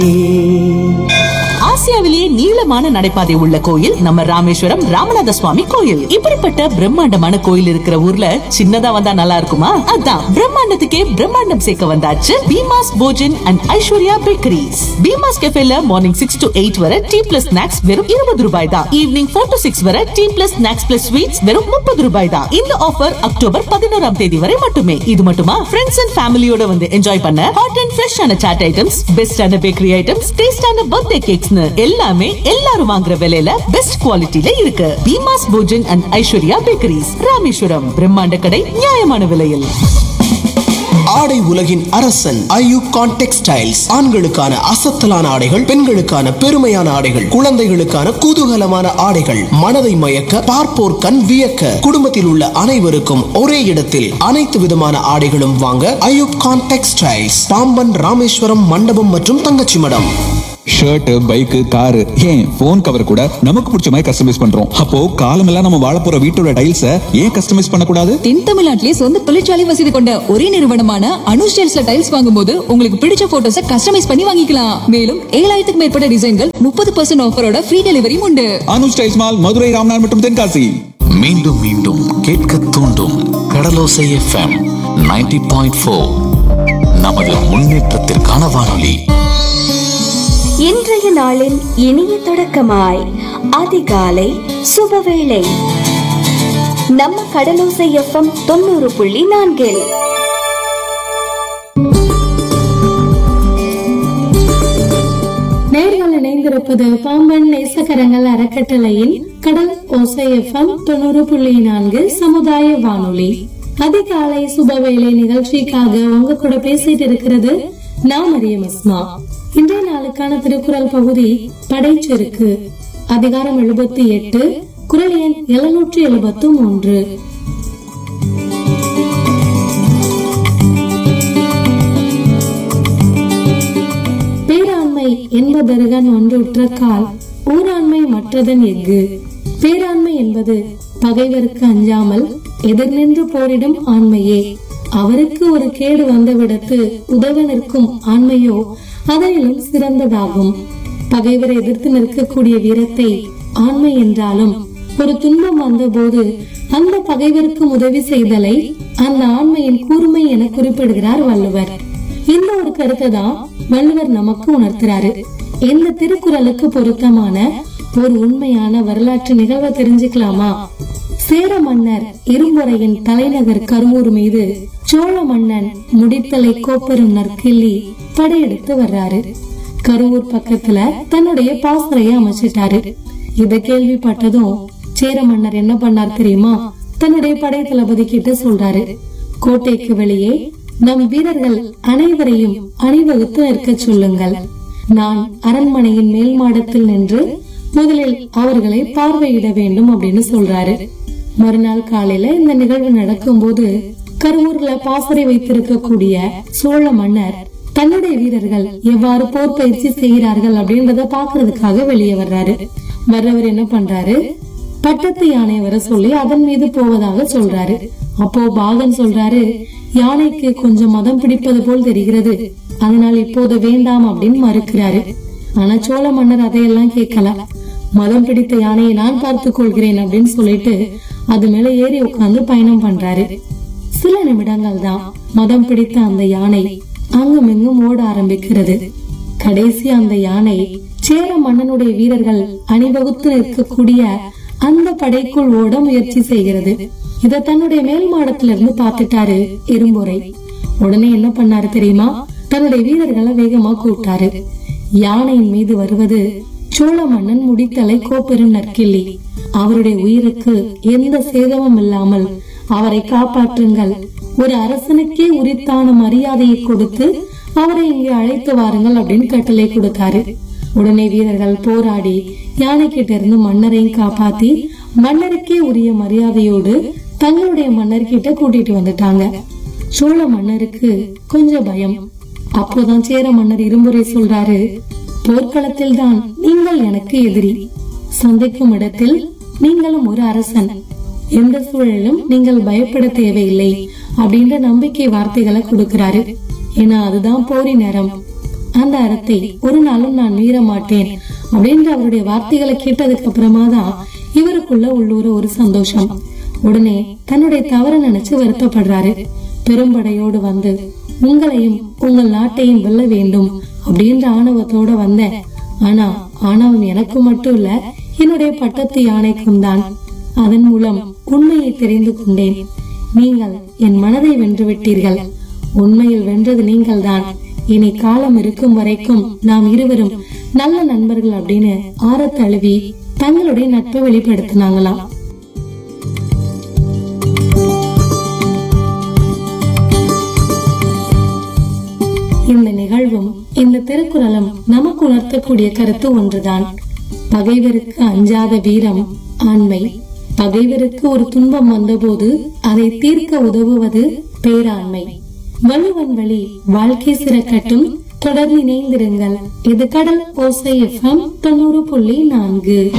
ஆசியாவிலேயே நீளமான நடைபாதை உள்ள கோயில் நம்ம ராமேஸ்வரம் ராமநாத சுவாமி கோயில் இப்படிப்பட்ட பிரம்மாண்டமான கோயில் இருக்கிற ஊர்ல சின்னதா வந்தா நல்லா இருக்குமா அதான் பிரம்மாண்டத்துக்கே பிரம்மாண்டம் சேர்க்க வந்தாச்சு பீமாஸ் போஜன் அண்ட் ஐஸ்வர்யா பேக்கரிஸ் பீமாஸ் கெஃபேல மார்னிங் சிக்ஸ் டு எயிட் வரை டீ பிளஸ் ஸ்நாக்ஸ் வெறும் இருபது ரூபாய் தான் ஈவினிங் ஃபோர் டு சிக்ஸ் வரை tea plus snacks plus sweets வெறும் முப்பது ரூபாய் தான் இந்த ஆஃபர் அக்டோபர் பதினோராம் தேதி வரை மட்டுமே இது மட்டுமா ஃப்ரெண்ட்ஸ் அண்ட் ஃபேமிலியோட வந்து என்ஜாய் பண்ண ஹாட் அண்ட் ஃப்ரெஷ்ஷான சாட் ஐட்டம்ஸ் பெஸ்டான பேக்கரி ஐட்டம்ஸ் டேஸ்டான பர்த்டே கேக்ஸ்னு எல்லாமே எல்லாரும் வாங்குற விலையில பெஸ்ட் குவாலிட்டில இருக்கு பீமாஸ் போஜன் அண்ட் ஐஸ்வர்யா பேக்கரிஸ் ராமேஸ்வரம் பிரம்மாண்ட கடை நியாயமான விலையில் ஆடை உலகின் அரசன் ஐயூகான் டெக்ஸ்டைல்ஸ் ஆண்களுக்கான அசத்தலான ஆடைகள் பெண்களுக்கான பெருமையான ஆடைகள் குழந்தைகளுக்கான குதூகலமான ஆடைகள் மனதை மயக்க பார்ப்போர் கண் வியக்க குடும்பத்தில் உள்ள அனைவருக்கும் ஒரே இடத்தில் அனைத்து விதமான ஆடைகளும் வாங்க ஐயூப்கான் டெக்ஸ்டைல்ஸ் பாம்பன் ராமேஸ்வரம் மண்டபம் மற்றும் Thangachimadam shirt bike car ஏன் போன் கவர் கூட நமக்கு பிடிச்ச மாதிரி கஸ்டமைஸ் பண்றோம் அப்போ காலமெல்லாம் நம்ம வாழ போற வீட்டோட டைல்ஸ ஏன் கஸ்டமைஸ் பண்ணக்கூடாது தென் தமிழ்நாட்டிலே சொந்த தொழிற்சாலை வசதி கொண்ட ஒரே நிறுவனமான அனு ஸ்டைல்ஸ்ல டைல்ஸ் வாங்கும்போது உங்களுக்கு பிடிச்ச போட்டோஸ கஸ்டமைஸ் பண்ணி வாங்கிக்கலாம் மேலும் ஏழாயிரத்துக்கு மேற்பட்ட டிசைன்கள் முப்பது பர்சன்ட் ஆஃபரோட ஃப்ரீ டெலிவரியும் உண்டு அனு ஸ்டைல்ஸ் மால் மதுரை ராம்நாத் மற்றும் தென்காசி மீண்டும் மீண்டும் கேட்க தூண்டும் கடலோசை எஃப்எம் 90.4 பாயிண்ட் நமது முன்னேற்றத்திற்கான வானொலி இன்றைய நாளின் இனிய தொடக்கமாய் அதிகாலை சுபவேளை நம்ம கடலோசை எஃப்எம் தொண்ணூறு புள்ளி நான்கில் நேர்கள் இணைந்திருப்பது பாம்பன் நேசகரங்கள் அறக்கட்டளையின் கடல் ஓசை எஃப்எம் தொண்ணூறு புள்ளி நான்கு சமுதாய வானொலி அதிகாலை சுபவேளை நிகழ்ச்சிக்காக உங்க கூட பேசிட்டு இருக்கிறது நான் மரியம் இஸ்மா இன்றைய நாளுக்கான திருக்குறள் பகுதி படைச்செருக்கு அதிகாரம் எழுபத்தி எட்டு குரல் எண் எழுநூற்றி எழுபத்து மூன்று பேராண்மை என்பதருகன் ஒன்றுற்ற கால் ஊராண்மை மற்றதன் எஃகு பேராண்மை என்பது பகைவருக்கு அஞ்சாமல் எதிர் நின்று போரிடும் ஆண்மையே அவருக்கு ஒரு கேடு வந்தவிடத்து உதவ நிற்கும் ஆண்மையோ அதனிலும் சிறந்ததாகும் பகைவரை எதிர்த்து நிற்கக்கூடிய வீரத்தை ஆண்மை என்றாலும் ஒரு துன்பம் வந்தபோது அந்த பகைவருக்கு உதவி செய்தலை அந்த ஆண்மையின் கூர்மை என குறிப்பிடுகிறார் வள்ளுவர் இந்த ஒரு கருத்தை தான் வள்ளுவர் நமக்கு உணர்த்துறாரு இந்த திருக்குறளுக்கு பொருத்தமான ஒரு உண்மையான வரலாற்று நிகழ்வை தெரிஞ்சுக்கலாமா சேர மன்னர் இரும்புறையின் தலைநகர் கருவூர் மீது சோழ மன்னன் முடித்தலை கோப்பெரும் நற்கிள்ளி படையெடுத்து வர்றாரு கருவூர் பக்கத்துல தன்னுடைய பாசறைய அமைச்சிட்டாரு இத கேள்விப்பட்டதும் சேர மன்னர் என்ன பண்ணார் தெரியுமா தன்னுடைய படை தளபதி கிட்ட சொல்றாரு கோட்டைக்கு வெளியே நம் வீரர்கள் அனைவரையும் அணிவகுத்து நிற்க சொல்லுங்கள் நான் அரண்மனையின் மேல் மாடத்தில் நின்று முதலில் அவர்களை பார்வையிட வேண்டும் அப்படின்னு சொல்றாரு மறுநாள் காலையில இந்த நிகழ்வு நடக்கும்போது கருவூர்ல பாசறை வைத்திருக்கக்கூடிய சோழ மன்னர் தன்னுடைய வீரர்கள் எவ்வாறு போர் பயிற்சி செய்கிறார்கள் அப்படின்றத பாக்குறதுக்காக வெளியே வர்றாரு வர்றவர் என்ன பண்றாரு பட்டத்து யானை வர சொல்லி அதன் மீது போவதாக சொல்றாரு அப்போ பாகன் சொல்றாரு யானைக்கு கொஞ்சம் மதம் பிடிப்பது போல் தெரிகிறது அதனால் இப்போது வேண்டாம் அப்படின்னு மறுக்கிறாரு ஆனா சோழ மன்னர் அதையெல்லாம் கேட்கல மதம் பிடித்த யானையை நான் பார்த்துக் கொள்கிறேன் அப்படின்னு சொல்லிட்டு அது மேல ஏறி உட்கார்ந்து பயணம் பண்றாரு சில நிமிடங்கள் தான் மதம் பிடித்த அந்த யானை அங்கும் இங்கும் ஓட ஆரம்பிக்கிறது கடைசி அந்த யானை சேர மன்னனுடைய வீரர்கள் அணிவகுத்து நிற்கக்கூடிய அந்த படைக்குள் ஓட முயற்சி செய்கிறது இத தன்னுடைய மேல் மாடத்துல இருந்து பாத்துட்டாரு இரும்புரை உடனே என்ன பண்ணாரு தெரியுமா தன்னுடைய வீரர்களை வேகமா கூப்பிட்டாரு யானையின் மீது வருவது சோழ மன்னன் முடித்தலை கோப்பெரும் நற்கிள்ளி அவருடைய உயிருக்கு எந்த சேதமும் இல்லாமல் அவரை காப்பாற்றுங்கள் ஒரு அரசனுக்கே உரித்தான மரியாதையை கொடுத்து அவரை இங்கே அழைத்து வாருங்கள் அப்படின்னு கட்டளை கொடுத்தாரு உடனே வீரர்கள் போராடி யானை கிட்ட இருந்து மன்னரையும் காப்பாத்தி மன்னருக்கே உரிய மரியாதையோடு தங்களுடைய மன்னர் கிட்ட கூட்டிட்டு வந்துட்டாங்க சோழ மன்னருக்கு கொஞ்சம் பயம் அப்போதான் சேர மன்னர் இருமுறை சொல்றாரு போர்க்களத்தில் தான் நீங்கள் எனக்கு எதிரி சந்திக்கும் இடத்தில் நீங்களும் ஒரு அரசன் எந்த சூழலிலும் நீங்கள் பயப்பட தேவையில்லை அப்படின்ற நம்பிக்கை வார்த்தைகளை கொடுக்கிறாரு ஏன்னா அதுதான் போரி நேரம் அந்த அறத்தை ஒரு நாளும் நான் மீற மாட்டேன் அப்படின்ற அவருடைய வார்த்தைகளை கேட்டதுக்கு அப்புறமா தான் இவருக்குள்ள உள்ளூர ஒரு சந்தோஷம் உடனே தன்னுடைய தவற நினைச்சு வருத்தப்படுறாரு பெரும்படையோடு வந்து உங்களையும் உங்கள் நாட்டையும் வெல்ல வேண்டும் அப்படின்ற ஆணவத்தோட வந்தேன் ஆனா ஆணவம் எனக்கு மட்டும் இல்ல என்னுடைய பட்டத்து யானைக்கும் தான் அதன் மூலம் உண்மையை தெரிந்து கொண்டேன் நீங்கள் என் மனதை வென்று விட்டீர்கள் உண்மையில் வென்றது நீங்கள்தான் இனி காலம் இருக்கும் வரைக்கும் நாம் இருவரும் நல்ல நண்பர்கள் அப்படின்னு ஆற தழுவி தங்களுடைய நட்பை வெளிப்படுத்தினாங்களாம் இந்த நிகழ்வும் இந்த திருக்குறளும் நமக்கு உணர்த்தக்கூடிய கருத்து ஒன்றுதான் பகைவருக்கு அஞ்சாத வீரம் ஆண்மை பகைவருக்கு ஒரு துன்பம் வந்தபோது அதை தீர்க்க உதவுவது பேராண்மை வலுவன் வழி வாழ்க்கை சிறக்கட்டும் தொடர்ந்து இணைந்திருங்கள் இது கடல் ஓசை எஃப்எம் தொண்ணூறு புள்ளி நான்கு